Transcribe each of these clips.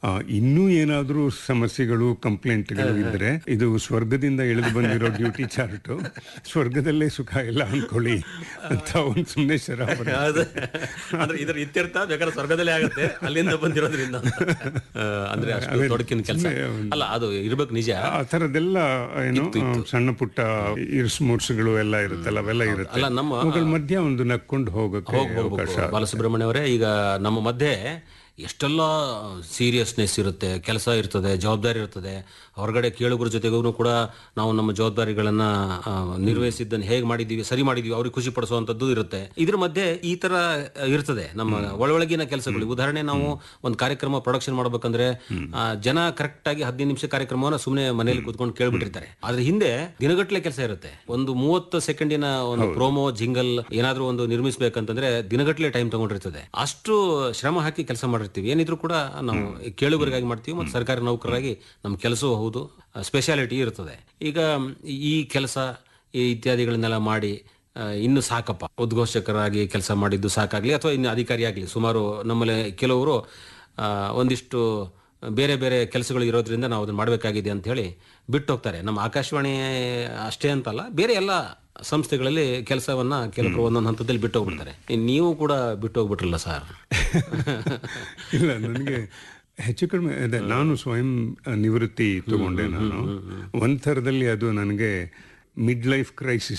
ಆ, ಇನ್ನೂ ಏನಾದ್ರೂ ಸಮಸ್ಯೆಗಳು ಕಂಪ್ಲೇಂಟ್ಗಳು ಇದ್ರೆ ಇದು ಸ್ವರ್ಗದಿಂದ ಇಳಿದು ಬಂದಿರೋ ಡ್ಯೂಟಿ ಚಾರ್ಟ್ ಸ್ವರ್ಗದಲ್ಲೇ ಸುಖ ಇಲ್ಲ ಅನ್ಕೊಳ್ಳಿ ಅಂತ ಒಂದು ಸುಮ್ಮನೆ ಶರಾಬರಿ ಹೌದು. ಅಂದ್ರೆ ಇದರ ಇತ್ಯರ್ಥ ಬೇಕಾದ್ರೆ ಸ್ವರ್ಗದಲ್ಲೇ ಆಗುತ್ತೆ ಅಲ್ಲಿಂದ ಬಂದಿರೋದ್ರಿಂದ ಅಂತ. ಆ, ಅಂದ್ರೆ ಅಷ್ಟು ತೊಡಕಿನ ಕೆಲಸ ಅಲ್ಲ ಅದು ಇರ್ಬೇಕು ನಿಜ ಆ ಥರದ್ದೆಲ್ಲ ಏನು ಆ, ಸಣ್ಣ ಪುಟ್ಟ ಇರ್ಸ್ ಮುರ್ಸ್ಗಳು ಎಲ್ಲ ಇರುತ್ತಲ್ಲ ಅವೆಲ್ಲ ಇರುತ್ತೆ ಅಲ್ಲ ನಮ್ಮ ಅವುಗಳ ಮಧ್ಯ ಒಂದು ನಕ್ಕೊಂಡು ಹೋಗಕ್ಕೆ ಅವಕಾಶ ಬಾಲಸುಬ್ರಹ್ಮಣ್ಯ ಅವರೇ ಈಗ ನಮ್ಮ ಮಧ್ಯೆ ಎಷ್ಟೆಲ್ಲ ಸೀರಿಯಸ್ನೆಸ್ ಇರುತ್ತೆ ಕೆಲಸ ಇರ್ತದೆ ಜವಾಬ್ದಾರಿ ಇರ್ತದೆ ಹೊರಗಡೆ ಕೇಳುಗರ ಜೊತೆಗೂ ಕೂಡ ನಾವು ನಮ್ಮ ಜವಾಬ್ದಾರಿಗಳನ್ನ ಆ, ನಿರ್ವಹಿಸಿದ್ದನ್ನು ಹೇಗೆ ಮಾಡಿದೀವಿ ಸರಿ ಮಾಡಿದೀವಿ ಅವ್ರಿಗೆ ಖುಷಿ ಪಡಿಸುವಂತದ್ದು ಇರುತ್ತೆ ಇದ್ರ ಮಧ್ಯೆ ಈ ತರ ಆ, ಇರ್ತದೆ ನಮ್ಮ ಒಳೊಳಗಿನ ಕೆಲಸಗಳು ಉದಾಹರಣೆ ನಾವು ಒಂದು ಕಾರ್ಯಕ್ರಮ ಪ್ರೊಡಕ್ಷನ್ ಮಾಡ್ಬೇಕಂದ್ರೆ ಆ, ಜನ ಕರೆಕ್ಟ್ ಆಗಿ ಹದಿನೈದು ನಿಮಿಷ ಕಾರ್ಯಕ್ರಮವನ್ನ ಸುಮ್ಮನೆ ಮನೆಯಲ್ಲಿ ಕೂತ್ಕೊಂಡು ಕೇಳ್ಬಿಟ್ಟಿರ್ತಾರೆ ಆದ್ರೆ ಹಿಂದೆ ದಿನಗಟ್ಟಲೆ ಕೆಲಸ ಇರುತ್ತೆ ಒಂದು ಮೂವತ್ತು ಸೆಕೆಂಡಿನ ಒಂದು ಪ್ರೋಮೋ ಜಿಂಗಲ್ ಏನಾದ್ರೂ ಒಂದು ನಿರ್ಮಿಸಬೇಕಂತಂದ್ರೆ ದಿನಗಟ್ಟಲೆ ಟೈಮ್ ತಗೊಂಡಿರ್ತದೆ ಅಷ್ಟು ಶ್ರಮ ಹಾಕಿ ಕೆಲಸ ಮಾಡಿರ್ತೀವಿ ಏನಿದ್ರು ಕೂಡ ನಾವು ಕೇಳುಗರಿಗಾಗಿ ಮಾಡ್ತೀವಿ ಮತ್ತು ಸರ್ಕಾರಿ ನೌಕರರಾಗಿ ನಮ್ಮ ಕೆಲಸವೂ ಹೌದು ಸ್ಪೆಷಾಲಿಟಿ ಇರ್ತದೆ ಈಗ ಈ ಕೆಲಸ ಈ ಇತ್ಯಾದಿಗಳನ್ನೆಲ್ಲ ಮಾಡಿ ಆ, ಇನ್ನು ಸಾಕಪ್ಪ ಉದ್ಘೋಷಕರಾಗಿ ಕೆಲಸ ಮಾಡಿದ್ದು ಸಾಕಾಗ್ಲಿ ಅಥವಾ ಇನ್ನು ಅಧಿಕಾರಿಯಾಗಲಿ ಸುಮಾರು ನಮ್ಮಲ್ಲಿ ಕೆಲವರು ಆ, ಒಂದಿಷ್ಟು ಬೇರೆ ಬೇರೆ ಕೆಲಸಗಳು ಇರೋದ್ರಿಂದ ನಾವು ಅದನ್ನ ಮಾಡಬೇಕಾಗಿದೆ ಅಂತ ಹೇಳಿ ಬಿಟ್ಟು ಹೋಗ್ತಾರೆ ನಮ್ಮ ಆಕಾಶವಾಣಿ ಅಷ್ಟೇ ಅಂತಲ್ಲ ಬೇರೆ ಎಲ್ಲ ಸಂಸ್ಥೆಗಳಲ್ಲಿ ಕೆಲಸವನ್ನ ಕೆಲವರು ಒಂದೊಂದು ಹಂತದಲ್ಲಿ ಬಿಟ್ಟು ಹೋಗ್ಬಿಡ್ತಾರೆ ಇನ್ನು ನೀವು ಕೂಡ ಬಿಟ್ಟು ಹೋಗ್ಬಿಟ್ರಲ್ಲ ಸರ್ ಇಲ್ಲ ನನಗೆ ಹೆಚ್ಚು ಕಡಿಮೆ ಅದೇ ನಾನು ಸ್ವಯಂ ನಿವೃತ್ತಿ ತಗೊಂಡೆ ನಾನು ಒಂದ್ ಥರದಲ್ಲಿ ಅದು ನನಗೆ ಮಿಡ್ ಲೈಫ್ ಕ್ರೈಸಿಸ್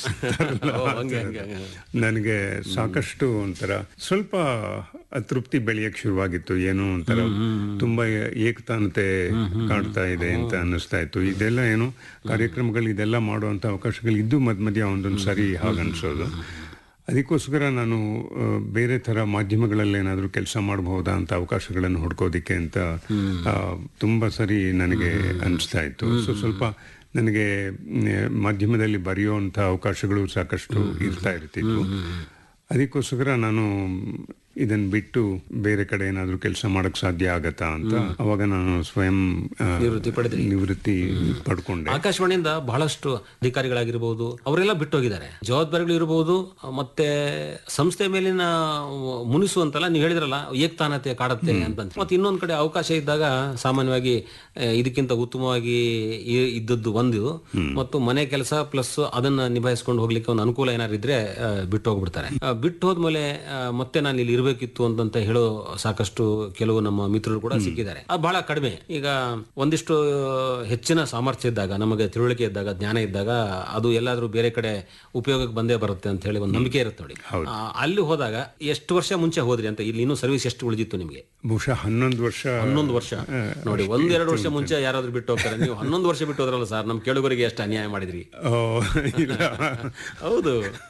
ನನಗೆ ಸಾಕಷ್ಟು ಒಂಥರ ಸ್ವಲ್ಪ ಅತೃಪ್ತಿ ಬೆಳೆಯಕ್ ಶುರುವಾಗಿತ್ತು ಏನೋ ಒಂಥರ ತುಂಬಾ ಏಕತಾನತೆ ಕಾಡ್ತಾ ಇದೆ ಅಂತ ಅನ್ನಿಸ್ತಾ ಇತ್ತು ಇದೆಲ್ಲ ಏನು ಕಾರ್ಯಕ್ರಮಗಳು ಇದೆಲ್ಲ ಮಾಡುವಂತ ಅವಕಾಶಗಳು ಇದ್ದು ಮಧ್ಯ ಮಧ್ಯ ಒಂದೊಂದು ಸರಿ ಹಾಗನ್ಸೋದು ಅದಕ್ಕೋಸ್ಕರ ನಾನು ಆ, ಬೇರೆ ಥರ ಮಾಧ್ಯಮಗಳಲ್ಲಿ ಏನಾದರೂ ಕೆಲಸ ಮಾಡಬಹುದಾ ಅಂತ ಅವಕಾಶಗಳನ್ನು ಹುಡ್ಕೋದಿಕ್ಕೆ ಅಂತ ಆ, ತುಂಬ ಸರಿ ನನಗೆ ಅನಿಸ್ತಾ ಇತ್ತು ಸೊ ಸ್ವಲ್ಪ ನನಗೆ ಮ್, ಮಾಧ್ಯಮದಲ್ಲಿ ಬರೆಯುವಂಥ ಅವಕಾಶಗಳು ಸಾಕಷ್ಟು ಇರ್ತಾ ಇರ್ತಿತ್ತು ಅದಕ್ಕೋಸ್ಕರ ನಾನು ಇದನ್ನ ಬಿಟ್ಟು ಬೇರೆ ಕಡೆ ಏನಾದರೂ ಕೆಲಸ ಮಾಡಕ್ ಸಾಧ್ಯ ಆಗತ್ತಾ ಅಂತ ಅವಾಗ ನಾನು ಸ್ವಯಂ ಆ, ನಿವೃತ್ತಿ ಪಡೆದ್ರಿ ನಿವೃತ್ತಿ ಪಡ್ಕೊಂಡೆ ಆಕಾಶವಾಣಿಯಿಂದ ಬಹಳಷ್ಟು ಅಧಿಕಾರಿಗಳಾಗಿರ್ಬೋದು ಅವರೆಲ್ಲ ಬಿಟ್ಟು ಹೋಗಿದ್ದಾರೆ ಜವಾಬ್ದಾರಿಗಳು ಇರಬಹುದು ಮತ್ತೆ ಸಂಸ್ಥೆ ಮೇಲಿನ ಮುನಿಸು ಅಂತಲ್ಲ ನೀವು ಹೇಳಿದ್ರಲ್ಲ ಏಕತಾನತೆ ಕಾಡುತ್ತೆ ಅಂತ ಮತ್ತೆ ಇನ್ನೊಂದ್ ಕಡೆ ಅವಕಾಶ ಇದ್ದಾಗ ಸಾಮಾನ್ಯವಾಗಿ ಆ, ಇದಕ್ಕಿಂತ ಉತ್ತಮವಾಗಿ ಇ- ಇದ್ದದ್ದು ಒಂದು ಮತ್ತು ಮನೆ ಕೆಲಸ ಪ್ಲಸ್ ಅದನ್ನ ನಿಭಾಯಿಸ್ಕೊಂಡು ಹೋಗ್ಲಿಕ್ಕೆ ಒಂದು ಅನುಕೂಲ ಏನಾದ್ರು ಇದ್ರೆ ಆ, ಬಿಟ್ಟು ಹೋಗ್ಬಿಡ್ತಾರೆ ಆ, ಬಿಟ್ಟು ಹೋದ್ಮೇಲೆ ಆ, ಮತ್ತೆ ನಾನು ಇಲ್ಲಿ ಇರಬೇಕಿತ್ತು ಅಂತಂತ ಹೇಳೋ ಸಾಕಷ್ಟು ಕೆಲವು ನಮ್ಮ ಮಿತ್ರರು ಕೂಡ ಸಿಕ್ಕಿದ್ದಾರೆ ಅದು ಬಹಳ ಕಡಿಮೆ ಈಗ ಒಂದಿಷ್ಟು ಹೆಚ್ಚಿನ ಸಾಮರ್ಥ್ಯ ಇದ್ದಾಗ ನಮಗೆ ತಿಳುವಳಿಕೆ ಇದ್ದಾಗ ಜ್ಞಾನ ಇದ್ದಾಗ ಅದು ಎಲ್ಲಾದ್ರೂ ಬೇರೆ ಕಡೆ ಉಪಯೋಗಕ್ಕೆ ಬಂದೇ ಬರುತ್ತೆ ಅಂತ ಹೇಳಿ ಒಂದು ನಂಬಿಕೆ ಇರುತ್ತೆ ನೋಡಿ ಆ, ಅಲ್ಲಿ ಹೋದಾಗ ಎಷ್ಟು ವರ್ಷ ಮುಂಚೆ ಹೋದ್ರಿ ಅಂತ ಇಲ್ಲಿ ಇನ್ನೂ ಸರ್ವಿಸ್ ಎಷ್ಟು ಉಳಿದಿತ್ತು ನಿಮಗೆ ಬಹುಶಃ ಹನ್ನೊಂದು ವರ್ಷ ಹನ್ನೊಂದು ವರ್ಷ ನೋಡಿ ಒಂದೆರಡು ವರ್ಷ ಮುಂಚೆ ಯಾರಾದ್ರೂ ಬಿಟ್ಟು ಹೋಗ್ತಾರೆ ನೀವು ಹನ್ನೊಂದು ವರ್ಷ ಬಿಟ್ಟು ಹೋದ್ರಲ್ಲ ಸರ್ ನಮ್ಮ ಕೇಳುಗರಿಗೆ ಎಷ್ಟು ಅನ್ಯಾಯ ಮಾಡಿದ್ರಿ ಓ, ಇಲ್ಲ ಹೌದು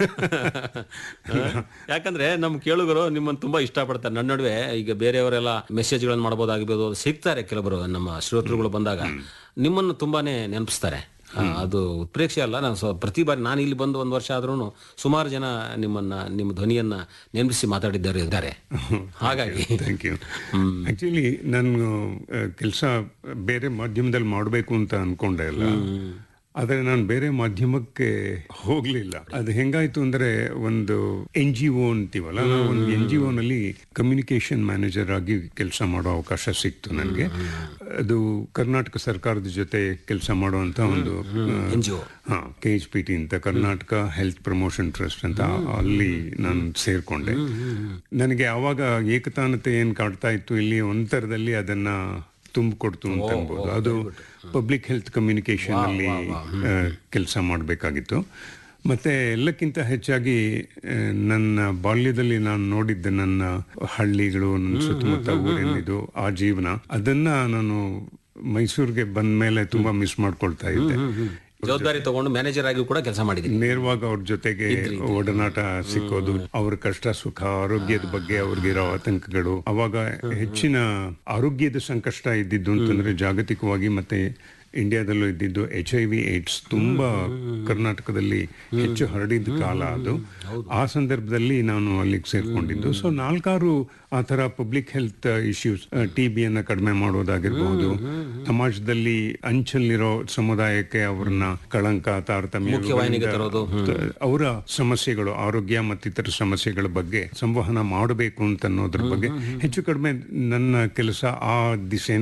ಯಾಕಂದ್ರೆ ನಮ್ಮ ಕೇಳುಗರು ನಿಮ್ಮನ್ನು ತುಂಬಾ ಇಷ್ಟಪಡ್ತಾರೆ ನನ್ನ ನಡುವೆ ಈಗ ಬೇರೆಯವರೆಲ್ಲ ಮೆಸೇಜ್ಗಳನ್ನು ಮಾಡ್ಬೋದಾಗಿರ್ಬೋದು ಸಿಗ್ತಾರೆ ಕೆಲವರು ನಮ್ಮ ಶ್ರೋತೃಗಳು ಬಂದಾಗ ನಿಮ್ಮನ್ನು ತುಂಬಾನೇ ನೆನಪಿಸ್ತಾರೆ ಆ, ಅದು ಉತ್ಪ್ರೇಕ್ಷೆ ಅಲ್ಲ ನಾನು ಸ್ವ- ಪ್ರತಿ ಬಾರಿ ನಾನು ಇಲ್ಲಿ ಬಂದು ಒಂದು ವರ್ಷ ಆದ್ರೂ ಸುಮಾರು ಜನ ನಿಮ್ಮನ್ನ ನಿಮ್ಮ ಧ್ವನಿಯನ್ನ ನೆನಪಿಸಿ ಮಾತಾಡಿದ್ದಾರೆ ಇದ್ದಾರೆ ಹಾಗಾಗಿ ಥ್ಯಾಂಕ್ ಯು ಆಕ್ಚುಲಿ ನಾನು ಕೆಲಸ ಬೇರೆ ಮಾಧ್ಯಮದಲ್ಲಿ ಮಾಡಬೇಕು ಅಂತ ಅನ್ಕೊಂಡೆ ಅಲ್ಲ ಆದರೆ ನಾನು ಬೇರೆ ಮಾಧ್ಯಮಕ್ಕೆ ಹೋಗ್ಲಿಲ್ಲ ಅದು ಹೆಂಗಾಯ್ತು ಅಂದ್ರೆ ಒಂದು ಎನ್ ಜಿ ಒ ಅಂತೀವಲ್ಲ ನಾವು ಒಂದು ಎನ್ ಜಿ ನಲ್ಲಿ ಕಮ್ಯುನಿಕೇಶನ್ ಮ್ಯಾನೇಜರ್ ಆಗಿ ಕೆಲಸ ಮಾಡೋ ಅವಕಾಶ ಸಿಕ್ತು ನನಗೆ ಅದು ಕರ್ನಾಟಕ ಸರ್ಕಾರದ ಜೊತೆ ಕೆಲಸ ಮಾಡುವಂತ ಒಂದು ಎನ್ ಜಿ ಒ ಹಾ ಕೆ ಎಚ್ ಪಿ ಟಿ ಅಂತ ಕರ್ನಾಟಕ ಹೆಲ್ತ್ ಪ್ರಮೋಷನ್ ಟ್ರಸ್ಟ್ ಅಂತ ಅಲ್ಲಿ ನಾನು ಸೇರ್ಕೊಂಡೆ ನನಗೆ ಆವಾಗ ಏಕತಾನತೆ ಏನ್ ಕಾಡ್ತಾ ಇತ್ತು ಇಲ್ಲಿ ಒಂಥರದಲ್ಲಿ ಅದನ್ನ ತುಂಬಿಕೊಡ್ತು ಅಂತ ಅನ್ಬೋದು ಅದು ಪಬ್ಲಿಕ್ ಹೆಲ್ತ್ ಕಮ್ಯುನಿಕೇಶನ್ ಅಲ್ಲಿ ಕೆಲಸ ಮಾಡಬೇಕಾಗಿತ್ತು ಮತ್ತೆ ಎಲ್ಲಕ್ಕಿಂತ ಹೆಚ್ಚಾಗಿ ಆ, ನನ್ನ ಬಾಲ್ಯದಲ್ಲಿ ನಾನು ನೋಡಿದ್ದ ನನ್ನ ಹಳ್ಳಿಗಳು ನನ್ನ ಸುತ್ತಮುತ್ತ ಊರೇನಿದು ಆ ಜೀವನ ಅದನ್ನ ನಾನು ಮೈಸೂರಿಗೆ ಬಂದ ಮೇಲೆ ತುಂಬಾ ಮಿಸ್ ಮಾಡ್ಕೊಳ್ತಾ ಇದ್ದೆ ಜವಾಬ್ದಾರಿ ತಗೊಂಡು ಮ್ಯಾನೇಜರ್ ಆಗಿ ಕೂಡ ಕೆಲಸ ಮಾಡಿದ್ದೀನಿ ನೇರವಾಗಿ ಅವ್ರ ಜೊತೆಗೆ ಒಡನಾಟ ಸಿಕ್ಕೋದು ಅವ್ರ ಕಷ್ಟ ಸುಖ ಆರೋಗ್ಯದ ಬಗ್ಗೆ ಅವ್ರಿಗಿರೋ ಆತಂಕಗಳು ಅವಾಗ ಹೆಚ್ಚಿನ ಆರೋಗ್ಯದ ಸಂಕಷ್ಟ ಇದ್ದಿದ್ದು ಅಂತಂದ್ರೆ ಜಾಗತಿಕವಾಗಿ ಮತ್ತೆ ಇಂಡಿಯಾದಲ್ಲೂ ಇದ್ದಿದ್ದು ಎಚ್ ಐ ವಿ ಏಡ್ಸ್ ತುಂಬಾ ಕರ್ನಾಟಕದಲ್ಲಿ ಹೆಚ್ಚು ಹರಡಿದ ಕಾಲ ಅದು ಆ ಸಂದರ್ಭದಲ್ಲಿ ನಾನು ಅಲ್ಲಿಗೆ ಸೇರ್ಕೊಂಡಿದ್ದು ಸೊ ನಾಲ್ಕಾರು ಆ ತರ ಪಬ್ಲಿಕ್ ಹೆಲ್ತ್ ಇಶ್ಯೂಸ್ ಟಿ ಬಿಯನ್ನ ಕಡಿಮೆ ಮಾಡೋದಾಗಿರ್ಬಹುದು ಸಮಾಜದಲ್ಲಿ ಅಂಚಲ್ಲಿರೋ ಸಮುದಾಯಕ್ಕೆ ಅವ್ರನ್ನ ಕಳಂಕ ತಾರತಮ್ಯ ಮುಖ್ಯವಾಹಿನಿಗೆ ತರೋದು ಅವರ ಸಮಸ್ಯೆಗಳು ಆರೋಗ್ಯ ಮತ್ತಿತರ ಸಮಸ್ಯೆಗಳ ಬಗ್ಗೆ ಸಂವಹನ ಮಾಡಬೇಕು ಅಂತ ಅನ್ನೋದ್ರ ಬಗ್ಗೆ ಹೆಚ್ಚು ಕಡಿಮೆ ನನ್ನ ಕೆಲಸ ಆ ದಿಸೆಯಿಂದ